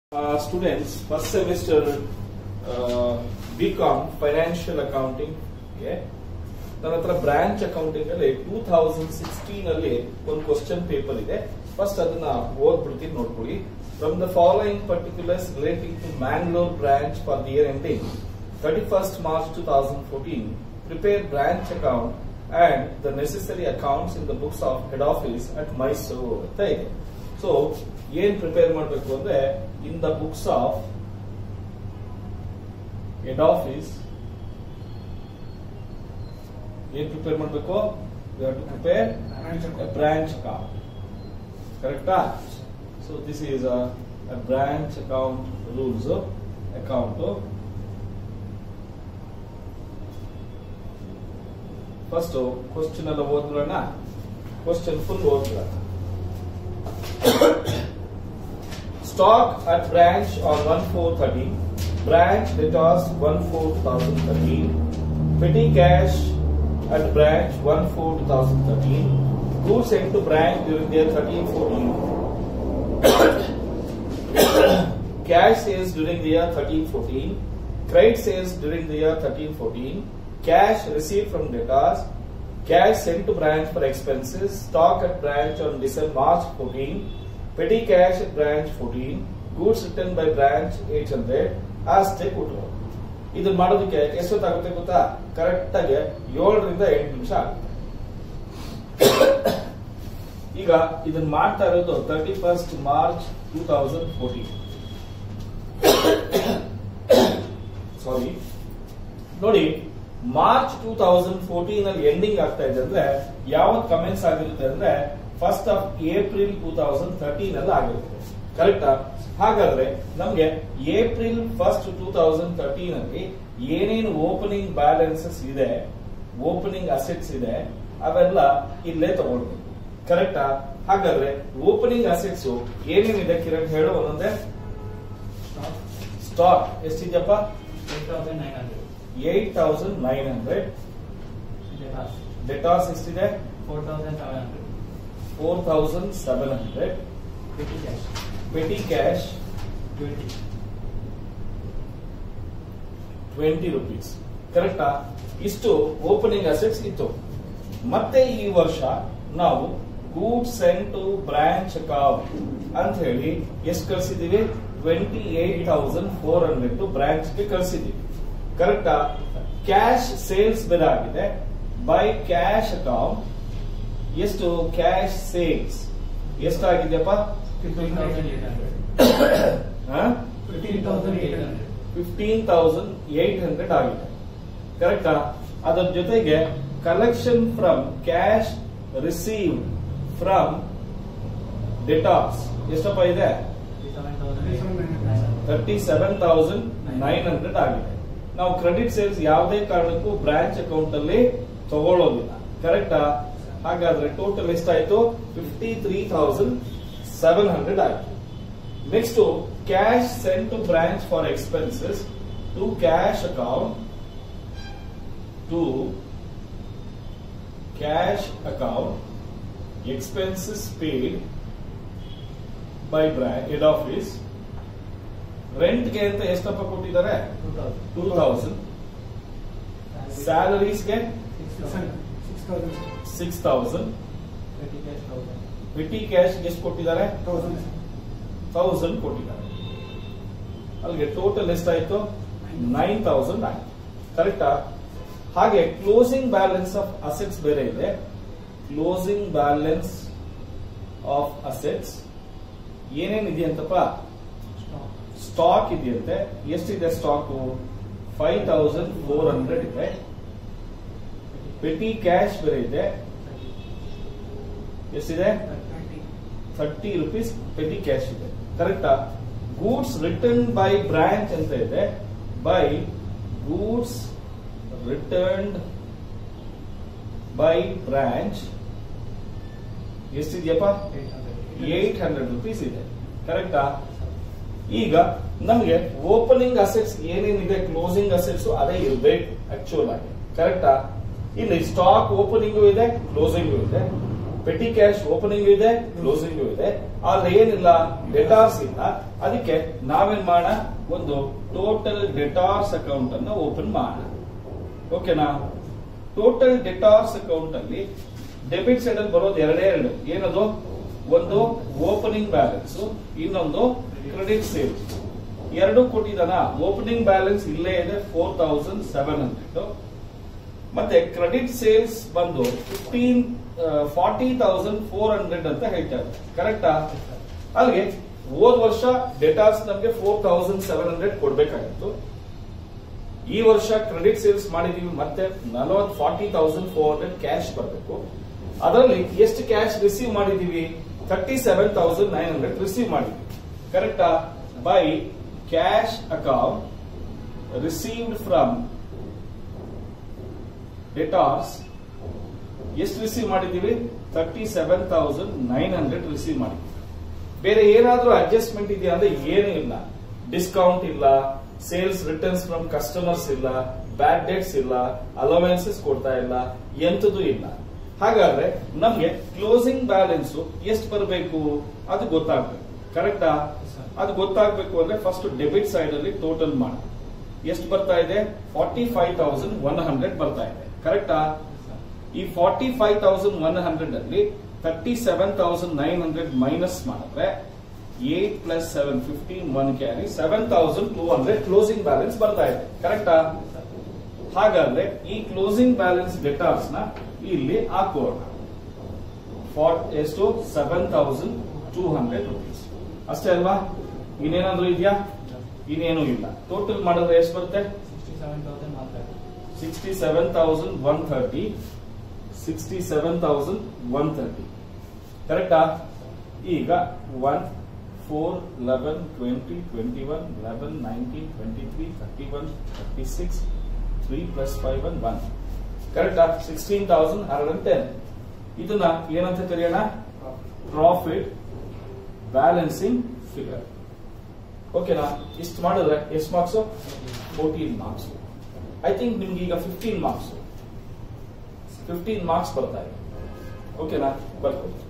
Uh, students, first semester uh, BCom financial accounting ನನ್ನ ಹತ್ರ branch accounting ಅಲ್ಲಿ two thousand sixteen ಅಲ್ಲಿ ಒಂದು ಕ್ವಶನ್ ಪೇಪರ್ ಇದೆ ಫಸ್ಟ್ ಅದನ್ನ ಓದ್ಬಿಡ್ತೀನಿ ನೋಡ್ಕೊಳ್ಳಿ from the following particulars relating to Mangalore branch for the year ending thirty first March two thousand fourteen prepare branch account and the necessary accounts in the books of head office at Mysuru ಅಂತ ಇದೆ so ಏನ್ prepare ಮಾಡಬೇಕು ಅಂದ್ರೆ in the books of head office ಏನ್ prepare ಮಾಡಬೇಕು prepare branch account ಕರೆಕ್ಟಾ so this is a branch account rules account first question ಎಲ್ಲ ಓದ್ಬಿಡೋಣ ಕ್ವಶನ್ ಫುಲ್ ಓದ್ಬಿಡೋಣ Stock at branch on 1413, branch debtors 14,013, petty cash at branch 14,013, goods sent to branch during the year 1314, cash sales during the year 1314, credit sales during the year 1314, cash received from debtors, cash sent to branch for expenses, stock at branch on December March 14, petty cash at branch 14, goods written by branch 800, ಅಷ್ಟೇ ಕೊಟ್ಟರು ಇದನ್ನ ಮಾಡೋದಕ್ಕೆ ಎಷ್ಟೊತ್ತಾಗುತ್ತೆ ಗೊತ್ತಾ correct ಆಗಿ ಏಳರಿಂದ ಎಂಟು ನಿಮಿಷ ಆಗುತ್ತೆ ಈಗ ಇದನ್ನ ಮಾಡ್ತಾ ಇರೋದು thirty first March two thousand fourteen sorry ನೋಡಿ ಮಾರ್ಚ್ ಟೂ ತೌಸಂಡ್ ಫೋರ್ಟೀನ್ ಅಲ್ಲಿ ಎಂಡಿಂಗ್ ಆಗ್ತಾ ಇದೆ ಅಂದ್ರೆ ಯಾವತ್ ಕಮೆಂಟ್ಸ್ ಆಗಿರುತ್ತೆ ಅಂದ್ರೆ first of April two thousand thirteen ಅಲ್ಲಿ ಆಗಿರುತ್ತೆ ಕರೆಕ್ಟಾ ಹಾಗಾದ್ರೆ ನಮ್ಗೆ April first two thousand thirteen ಅಲ್ಲಿ ಏನೇನು ಓಪನಿಂಗ್ ಬ್ಯಾಲೆನ್ಸಸ್ ಇದೆ ಓಪನಿಂಗ್ ಅಸೆಟ್ಸ್ ಇದೆ ಅವೆಲ್ಲ ಇಲ್ಲೇ ತಗೊಳ್ಬೇಕು ಕರೆಕ್ಟಾ ಹಾಗಾದ್ರೆ ಓಪನಿಂಗ್ ಅಸೆಟ್ಸ್ ಏನೇನಿದೆ ಕಿರಣ್ ಹೇಳು ಒಂದೊಂದೇ ಸ್ಟಾಕ್ ಎಷ್ಟಿದೆಯಪ್ಪ eight thousand nine hundred debtors ಎಷ್ಟಿದೆ four thousand seven hundred petty cash twenty rupees ಕರೆಕ್ಟಾ ಇಷ್ಟು ಓಪನಿಂಗ್ ಅಸೆಟ್ಸ್ ಇತ್ತು ಮತ್ತೆ ಈ ವರ್ಷ ನಾವು goods sent to branch account ಅಂತ ಹೇಳಿ ಎಷ್ಟು ಕಳಿಸಿದೀವಿ twenty eight thousand four hundred to ಬ್ರಾಂಚ್ಗೆ ಕಳಿಸಿದೀವಿ ಕರೆಕ್ಟಾ ಕ್ಯಾಶ್ ಸೇಲ್ಸ್ ಬೆಲೆ ಆಗಿದೆ ಬೈ ಕ್ಯಾಶ್ ಅಕೌಂಟ್ ಎಷ್ಟು ಕ್ಯಾಶ್ ಸೇಲ್ಸ್ ಎಷ್ಟಾಗಿದೆಯಪ್ಪ ಫಿಫ್ಟೀನ್ ತೌಸಂಡ್ ಏಟ್ ಹಂಡ್ರೆಡ್ ಆಗಿದೆ ಕರೆಕ್ಟಾ ಅದರ ಜೊತೆಗೆ collection from cash receive from debtors ಎಷ್ಟಪ್ಪ ಇದೆ thirty seven thousand nine hundred ಆಗಿದೆ ನಾವು ಕ್ರೆಡಿಟ್ ಸೇಲ್ಸ್ ಯಾವುದೇ ಕಾರಣಕ್ಕೂ ಬ್ರಾಂಚ್ ಅಕೌಂಟ್ ಅಲ್ಲಿ ತಗೊಳ್ಳೋದಿಲ್ಲ ಕರೆಕ್ಟಾ ಹಾಗಾದ್ರೆ ಟೋಟಲ್ ಎಷ್ಟಾಯ್ತು fifty three thousand seven hundred ಆಯ್ತು next cash sent to branch for expenses to cash account to cash account expenses paid by branch head office ರೆಂಟ್ಗೆ ಅಂತ ಎಷ್ಟಪ್ಪ ಕೊಟ್ಟಿದ್ದಾರೆ ಟೂ ತೌಸಂಡ್ ಸ್ಯಾಲರೀಸ್ಗೆ ಸಿಕ್ಸ್ ತೌಸಂಡ್ ವಿಟಿ ಕ್ಯಾಶ್ ಎಷ್ಟು ಕೊಟ್ಟಿದ್ದಾರೆ thousand ಕೊಟ್ಟಿದ್ದಾರೆ ಅಲ್ಲಿಗೆ ಟೋಟಲ್ ಎಷ್ಟಾಯ್ತು ನೈನ್ ತೌಸಂಡ್ ಆಯ್ತು ಕರೆಕ್ಟಾ ಹಾಗೆ ಕ್ಲೋಸಿಂಗ್ ಬ್ಯಾಲೆನ್ಸ್ ಆಫ್ ಅಸೆಟ್ಸ್ ಬೇರೆ ಇದೆ ಕ್ಲೋಸಿಂಗ್ ಬ್ಯಾಲೆನ್ಸ್ ಆಫ್ ಅಸೆಟ್ಸ್ ಏನೇನಿದೆ ಅಂತಪ್ಪ ಸ್ಟಾಕ್ ಇದೆಯಂತೆ ಎಷ್ಟಿದೆ stock five thousand four hundred ಇದೆ ಪೆಟಿ ಕ್ಯಾಶ್ ಬೇರೆ ಇದೆ ಎಷ್ಟಿದೆ ಥರ್ಟಿ ರುಪೀಸ್ ಪೆಟಿ ಕ್ಯಾಶ್ ಇದೆ ಕರೆಕ್ಟಾ ಗೂಡ್ಸ್ ರಿಟರ್ನ್ ಬೈ ಬ್ರಾಂಚ್ ಅಂತ ಇದೆ by goods returned by branch ಎಷ್ಟಿದೆಯಪ್ಪ ಏಟ್ ಹಂಡ್ರೆಡ್ ರುಪೀಸ್ ಇದೆ ಕರೆಕ್ಟಾ ಈಗ ನಮಗೆ ಓಪನಿಂಗ್ ಅಸೆಟ್ಸ್ ಏನೇನಿದೆ ಕ್ಲೋಸಿಂಗ್ ಅಸೆಟ್ಸ್ ಅದೇ ಇರಬೇಕು ಆಕ್ಚುಯಲ್ ಆಗಿ ಕರೆಕ್ಟಾ ಇಲ್ಲಿ ಸ್ಟಾಕ್ ಓಪನಿಂಗು ಇದೆ ಕ್ಲೋಸಿಂಗು ಇದೆ ಪೆಟಿ ಕ್ಯಾಶ್ ಓಪನಿಂಗ್ ಇದೆ ಕ್ಲೋಸಿಂಗ್ ಇದೆ ಆದ್ರೆ ಏನಿಲ್ಲ ಡೆಟಾರ್ಸ್ ಇಲ್ಲ ಅದಕ್ಕೆ ನಾವೇನ್ ಮಾಡೋಣ ಒಂದು ಟೋಟಲ್ ಡೆಟಾರ್ಸ್ ಅಕೌಂಟ್ ಅನ್ನ ಓಪನ್ ಮಾಡೋಣ ಓಕೆನಾ ಟೋಟಲ್ ಡೆಟಾರ್ಸ್ ಅಕೌಂಟ್ ಅಲ್ಲಿ ಡೆಬಿಟ್ ಸೈಡ್ ಅಲ್ಲಿ ಬರೋದು ಎರಡೇ ಎರಡು ಏನದು ಒಂದು ಓಪನಿಂಗ್ ಬ್ಯಾಲೆನ್ಸ್ ಇನ್ನೊಂದು ಕ್ರೆಡಿಟ್ ಸೇಲ್ಸ್ ಎರಡು ಕೊಟ್ಟಿದ್ದಾನ ಓಪನಿಂಗ್ ಬ್ಯಾಲೆನ್ಸ್ ಇಲ್ಲೇ ಇದೆ ಫೋರ್ ತೌಸಂಡ್ ಸೆವೆನ್ ಹಂಡ್ರೆಡ್ ಮತ್ತೆ ಕ್ರೆಡಿಟ್ ಸೇಲ್ಸ್ ಬಂದು fifteen forty thousand four hundred ಅಂತ ಹೇಳ್ತಾರೆ ಕರೆಕ್ಟಾ ಅಲ್ಲಿಗೆ ಹೋದ ವರ್ಷ ಡೆಟಾಸ್ ನಮಗೆ ಫೋರ್ ತೌಸಂಡ್ ಸೆವೆನ್ ಹಂಡ್ರೆಡ್ ಕೊಡ್ಬೇಕಾಗಿತ್ತು ಈ ವರ್ಷ ಕ್ರೆಡಿಟ್ ಸೇಲ್ಸ್ ಮಾಡಿದೀವಿ ಮತ್ತೆ ನಲವತ್ forty thousand four hundred cash ಬರಬೇಕು ಅದರಲ್ಲಿ ಎಷ್ಟು ಕ್ಯಾಶ್ ರಿಸೀವ್ ಮಾಡಿದೀವಿ thirty seven thousand nine hundred receive ಮಾಡಿದ್ವಿ ಕರೆಕ್ಟಾ by cash account received from debtors ಎಷ್ಟು ರಿಸೀವ್ ಮಾಡಿದೀವಿ thirty seven thousand nine hundred receive ಮಾಡಿದ್ವಿ ಬೇರೆ ಏನಾದ್ರೂ ಅಡ್ಜಸ್ಟ್ಮೆಂಟ್ ಇದೆಯಾ ಅಂದ್ರೆ ಏನೂ ಇಲ್ಲ ಡಿಸ್ಕೌಂಟ್ ಇಲ್ಲ ಸೇಲ್ಸ್ ರಿಟರ್ನ್ಸ್ ಫ್ರಮ್ ಕಸ್ಟಮರ್ಸ್ ಇಲ್ಲ ಬ್ಯಾಡ್ ಡೇಟ್ಸ್ ಇಲ್ಲ ಅಲವೆನ್ಸಸ್ ಕೊಡ್ತಾ ಇಲ್ಲ ಎಂತದೂ ಇಲ್ಲ ಹಾಗಾದ್ರೆ ನಮ್ಗೆ ಕ್ಲೋಸಿಂಗ್ ಬ್ಯಾಲೆನ್ಸ್ ಎಷ್ಟು ಬರಬೇಕು ಅದು ಗೊತ್ತಾಗ್ಬೇಕು ಕರೆಕ್ಟಾ ಅದು ಗೊತ್ತಾಗ್ಬೇಕು ಅಂದ್ರೆ ಫಸ್ಟ್ ಡೆಬಿಟ್ ಸೈಡ್ ಅಲ್ಲಿ ಟೋಟಲ್ ಮಾಡಿ ಎಷ್ಟು ಬರ್ತಾ ಇದೆ forty five thousand one hundred ಬರ್ತಾ ಇದೆ ಕರೆಕ್ಟಾ ಈ forty five thousand one hundred ಅಲ್ಲಿ thirty seven thousand nine hundred minus ಮಾಡಿದ್ರೆ eight plus seven fifteen one carry seven thousand two hundred closing balance ಬರ್ತಾ ಇದೆ ಕರೆಕ್ಟಾ ಹಾಗಾದ್ರೆ ಈ ಕ್ಲೋಸಿಂಗ್ ಬ್ಯಾಲೆನ್ಸ್ ಡೆಟಾರ್ಸ್ ನ ಇಲ್ಲಿ ಹಾಕೋಣ ಫಾರ್ ಎಷ್ಟು seven thousand two hundred rupees ಅಷ್ಟೇ ಅಲ್ವಾ ಇನ್ನೇನಾದ್ರೂ ಇದೆಯಾ ಇನ್ನೇನು ಇಲ್ಲ ಟೋಟಲ್ ಮಾಡಿದ್ರೆ ಎಷ್ಟು ಬರುತ್ತೆ sixty seven thousand one thirty sixty seven thousand one thirty ಕರೆಕ್ಟಾ ಈಗ one four eleven twenty twenty one eleven nineteen twenty three thirty one thirty six three plus five one one ಕರೆಕ್ಟಾ sixteen thousand hundred and ten ಇದನ್ನ ಏನಂತ ಕರೆಯೋಣ profit balancing figure ಓಕೆನಾ ಇಷ್ಟು ಮಾಡಿದ್ರೆ ಎಷ್ಟು marks fourteen marks I think ನಿಮ್ಗೆ ಈಗ ಫಿಫ್ಟೀನ್ ಮಾರ್ಕ್ಸ್ ಫಿಫ್ಟೀನ್ ಮಾರ್ಕ್ಸ್ ಬರ್ತಾ ಇದೆ ಓಕೆನಾ ಬರ್ಕೊಳ್ಳಿ